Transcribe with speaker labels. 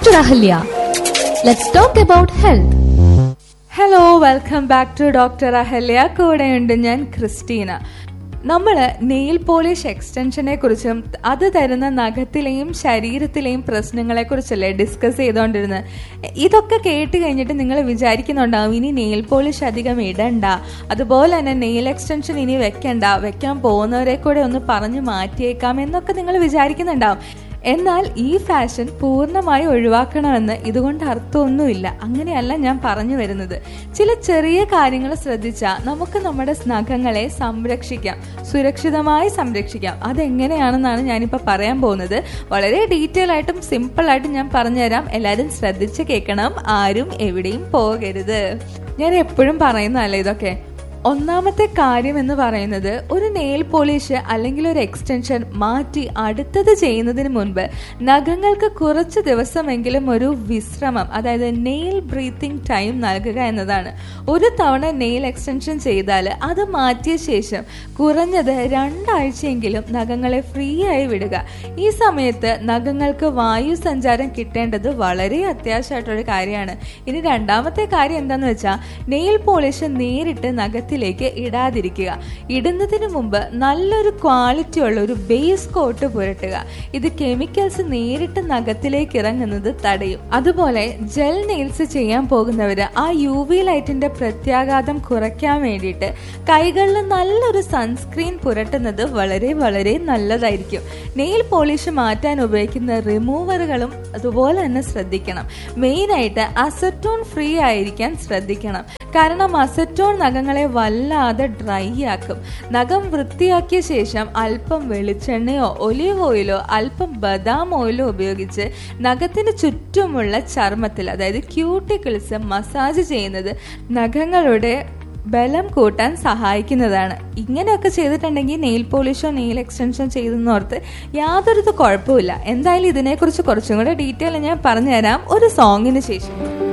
Speaker 1: Dr. Ahalya. Let's talk about health.
Speaker 2: Hello welcome back to doctor Ahalya കൂടെയുണ്ട് ഞാൻ Christina നമ്മൾ nail polish എക്സ്റ്റൻഷനെ കുറിച്ചും അത് തരുന്ന നഖത്തിലെയും ശരീരത്തിലെയും പ്രശ്നങ്ങളെ കുറിച്ചല്ലേ ഡിസ്കസ് ചെയ്തുകൊണ്ടിരുന്നത് ഇതൊക്കെ കേട്ട് കഴിഞ്ഞിട്ട് നിങ്ങൾ വിചാരിക്കുന്നുണ്ടാവും ഇനി നെയിൽ പോളിഷ് അധികം ഇടണ്ട അതുപോലെ തന്നെ നെയിൽ എക്സ്റ്റൻഷൻ ഇനി വെക്കണ്ട വെക്കാൻ പോകുന്നവരെ കൂടെ ഒന്ന് പറഞ്ഞു മാറ്റിയേക്കാം എന്നൊക്കെ നിങ്ങൾ വിചാരിക്കുന്നുണ്ടാവും എന്നാൽ ഈ ഫാഷൻ പൂർണ്ണമായി ഒഴിവാക്കണമെന്ന് ഇതുകൊണ്ട് അർത്ഥമൊന്നുമില്ല അങ്ങനെയല്ല ഞാൻ പറഞ്ഞു വരുന്നത് ചില ചെറിയ കാര്യങ്ങൾ ശ്രദ്ധിച്ചാൽ നമുക്ക് നമ്മുടെ നഖങ്ങളെ സംരക്ഷിക്കാം സുരക്ഷിതമായി സംരക്ഷിക്കാം അതെങ്ങനെയാണെന്നാണ് ഞാനിപ്പോൾ പറയാൻ പോകുന്നത് വളരെ ഡീറ്റെയിൽ ആയിട്ടും സിമ്പിൾ ആയിട്ടും ഞാൻ പറഞ്ഞുതരാം എല്ലാവരും ശ്രദ്ധിച്ച് കേൾക്കണം ആരും എവിടെയും പോകരുത് ഞാൻ എപ്പോഴും പറയുന്നതല്ലേ ഇതൊക്കെ ഒന്നാമത്തെ കാര്യം എന്ന് പറയുന്നത് ഒരു നെയിൽ പോളിഷ് അല്ലെങ്കിൽ ഒരു എക്സ്റ്റൻഷൻ മാറ്റി അടുത്തത് ചെയ്യുന്നതിന് മുൻപ് നഖങ്ങൾക്ക് കുറച്ച് ദിവസമെങ്കിലും ഒരു വിശ്രമം അതായത് നെയിൽ ബ്രീത്തിങ് ടൈം നൽകുക എന്നതാണ് ഒരു തവണ നെയിൽ എക്സ്റ്റൻഷൻ ചെയ്താൽ അത് മാറ്റിയ ശേഷം കുറഞ്ഞത് രണ്ടാഴ്ചയെങ്കിലും നഖങ്ങളെ ഫ്രീ ആയി വിടുക ഈ സമയത്ത് നഖങ്ങൾക്ക് വായു സഞ്ചാരം കിട്ടേണ്ടത് വളരെ അത്യാവശ്യമായിട്ടൊരു കാര്യമാണ് ഇനി രണ്ടാമത്തെ കാര്യം എന്താണെന്ന് വെച്ചാൽ നെയിൽ പോളിഷ് നേരിട്ട് നഖത്തിൽ നഖത്തിലേക്ക് ഇടാതിരിക്കുക ഇടുന്നതിന് മുമ്പ് നല്ലൊരു ക്വാളിറ്റി ഉള്ള ഒരു ബേസ് കോട്ട് പുരട്ടുക ഇത് കെമിക്കൽസ് നേരിട്ട് നഖത്തിലേക്ക് ഇറങ്ങുന്നത് തടയും അതുപോലെ ജെൽ നെയിൽസ് ചെയ്യാൻ പോകുന്നവര് ആ യു വി ലൈറ്റിന്റെ പ്രത്യാഘാതം കുറയ്ക്കാൻ വേണ്ടിയിട്ട് കൈകളിൽ നല്ലൊരു സൺസ്ക്രീൻ പുരട്ടുന്നത് വളരെ വളരെ നല്ലതായിരിക്കും നെയിൽ പോളിഷ് മാറ്റാൻ ഉപയോഗിക്കുന്ന റിമൂവറുകളും അതുപോലെ തന്നെ ശ്രദ്ധിക്കണം മെയിനായിട്ട് അസറ്റോൺ ഫ്രീ ആയിരിക്കാൻ ശ്രദ്ധിക്കണം കാരണം അസറ്റോൺ നഖങ്ങളെ വല്ലാതെ ഡ്രൈ ആക്കും നഖം വൃത്തിയാക്കിയ ശേഷം അല്പം വെളിച്ചെണ്ണയോ ഒലിവ് ഓയിലോ അല്പം ബദാം ഓയിലോ ഉപയോഗിച്ച് നഖത്തിന് ചുറ്റുമുള്ള ചർമ്മത്തിൽ അതായത് ക്യൂട്ടിക്കിൾസ് മസാജ് ചെയ്യുന്നത് നഖങ്ങളുടെ ബലം കൂട്ടാൻ സഹായിക്കുന്നതാണ് ഇങ്ങനെയൊക്കെ ചെയ്തിട്ടുണ്ടെങ്കിൽ നെയിൽ പോളിഷോ നെയിൽ എക്സ്റ്റൻഷൻ ചെയ്തെന്നോർത്ത് യാതൊരു കുഴപ്പമില്ല എന്തായാലും ഇതിനെക്കുറിച്ച് കുറച്ചും കൂടെ ഡീറ്റെയിൽ ഞാൻ പറഞ്ഞുതരാം ഒരു സോങ്ങിന് ശേഷം